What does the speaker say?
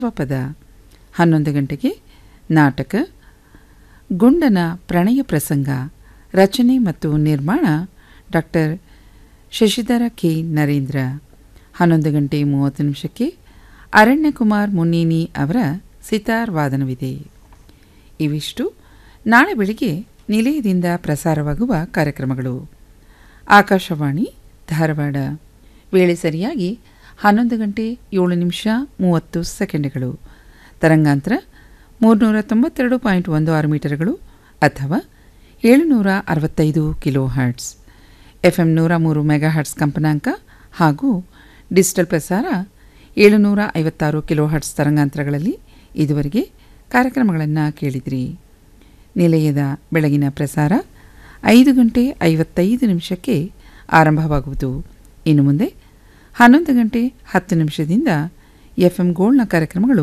ಪದ ಹನ್ನೊಂದು ಗಂಟೆಗೆ ನಾಟಕ ಗುಂಡನ ಪ್ರಣಯ ಪ್ರಸಂಗ ರಚನೆ ಮತ್ತು ನಿರ್ಮಾಣ ಡಾಕ್ಟರ್ ಶಶಿಧರ ಕೆ ನರೇಂದ್ರ ಹನ್ನೊಂದು ಗಂಟೆ ಮೂವತ್ತು ನಿಮಿಷಕ್ಕೆ ಅರಣ್ಯಕುಮಾರ್ ಮುನ್ನೀನಿ ಅವರ ಸಿತಾರ್ ವಾದನವಿದೆ ಇವಿಷ್ಟು ನಾಳೆ ಬೆಳಿಗ್ಗೆ ನಿಲಯದಿಂದ ಪ್ರಸಾರವಾಗುವ ಕಾರ್ಯಕ್ರಮಗಳು ಆಕಾಶವಾಣಿ ಧಾರವಾಡ ವೇಳೆ ಸರಿಯಾಗಿ ಹನ್ನೊಂದು ಗಂಟೆ ಏಳು ನಿಮಿಷ ಮೂವತ್ತು ಸೆಕೆಂಡ್ಗಳು ತರಂಗಾಂತರ ಮೂರುನೂರ ತೊಂಬತ್ತೆರಡು ಪಾಯಿಂಟ್ ಒಂದು ಆರು ಮೀಟರ್ಗಳು ಅಥವಾ ಏಳುನೂರ ಅರವತ್ತೈದು ಕಿಲೋ ಹರ್ಟ್ಸ್ ಎಫ್ ಎಂ ನೂರ ಮೂರು ಮೆಗಾ ಹರ್ಟ್ಸ್ ಕಂಪನಾಂಕ ಹಾಗೂ ಡಿಜಿಟಲ್ ಪ್ರಸಾರ ಏಳುನೂರ ಐವತ್ತಾರು ಕಿಲೋ ಹರ್ಟ್ಸ್ ತರಂಗಾಂತರಗಳಲ್ಲಿ ಇದುವರೆಗೆ ಕಾರ್ಯಕ್ರಮಗಳನ್ನು ಕೇಳಿದಿರಿ ನಿಲಯದ ಬೆಳಗಿನ ಪ್ರಸಾರ ಐದು ಗಂಟೆ ಐವತ್ತೈದು ನಿಮಿಷಕ್ಕೆ ಆರಂಭವಾಗುವುದು ಇನ್ನು ಮುಂದೆ ಹನ್ನೊಂದು ಗಂಟೆ ಹತ್ತು ನಿಮಿಷದಿಂದ ಎಫ್ ಎಂ ಗೋಲ್ಡ್ನ ಕಾರ್ಯಕ್ರಮಗಳು